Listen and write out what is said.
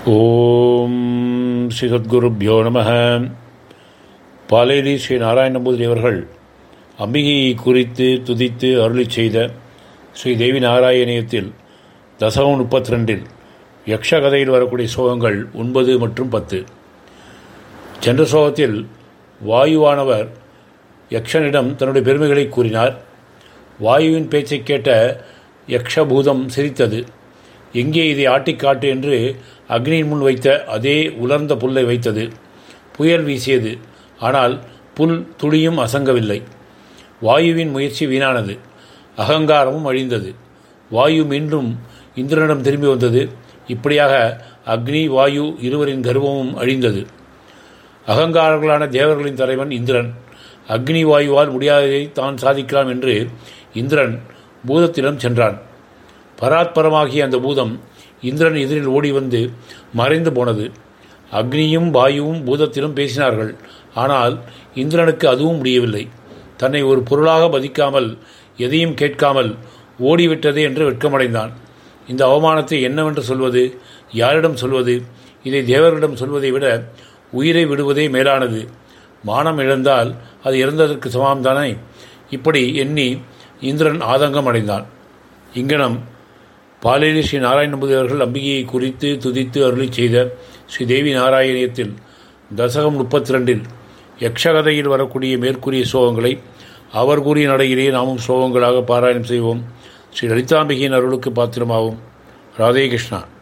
ஓம் ஸ்ரீ சத்குருப்யோ நம பாலேரி ஸ்ரீ நாராயண நம்பூதிரி அவர்கள் அம்பிகையை குறித்து துதித்து அருளிச் செய்த ஸ்ரீ தேவி நாராயணியத்தில் தசகம் முப்பத்தி ரெண்டில் யக்ஷ கதையில் வரக்கூடிய சோகங்கள் ஒன்பது மற்றும் பத்து சென்ற சோகத்தில் வாயுவானவர் யக்ஷனிடம் தன்னுடைய பெருமைகளை கூறினார் வாயுவின் பேச்சைக் கேட்ட யக்ஷபூதம் சிரித்தது எங்கே இதை ஆட்டிக்காட்டு என்று அக்னியின் முன் வைத்த அதே உலர்ந்த புல்லை வைத்தது புயல் வீசியது ஆனால் புல் துளியும் அசங்கவில்லை வாயுவின் முயற்சி வீணானது அகங்காரமும் அழிந்தது வாயு மீண்டும் இந்திரனிடம் திரும்பி வந்தது இப்படியாக அக்னி வாயு இருவரின் கர்வமும் அழிந்தது அகங்காரர்களான தேவர்களின் தலைவன் இந்திரன் அக்னி வாயுவால் முடியாததை தான் சாதிக்கலாம் என்று இந்திரன் பூதத்திடம் சென்றான் பராத்பரமாகிய அந்த பூதம் இந்திரன் எதிரில் ஓடி வந்து மறைந்து போனது அக்னியும் வாயுவும் பூதத்திலும் பேசினார்கள் ஆனால் இந்திரனுக்கு அதுவும் முடியவில்லை தன்னை ஒரு பொருளாக மதிக்காமல் எதையும் கேட்காமல் ஓடிவிட்டதே என்று வெட்கமடைந்தான் இந்த அவமானத்தை என்னவென்று சொல்வது யாரிடம் சொல்வது இதை தேவர்களிடம் சொல்வதை விட உயிரை விடுவதே மேலானது மானம் இழந்தால் அது இறந்ததற்கு சமம்தானே இப்படி எண்ணி இந்திரன் ஆதங்கம் அடைந்தான் இங்கனம் பாலேரி ஸ்ரீ நாராயணபதி அவர்கள் அம்பிகையை குறித்து துதித்து அருளி செய்த ஸ்ரீ தேவி நாராயணியத்தில் தசகம் முப்பத்தி ரெண்டில் யக்ஷகதையில் வரக்கூடிய மேற்கூறிய சோகங்களை அவர் கூறிய நடையிலேயே நாமும் சோகங்களாக பாராயணம் செய்வோம் ஸ்ரீ லலிதாம்பிகையின் அருளுக்கு பாத்திரமாகும் ராதே கிருஷ்ணா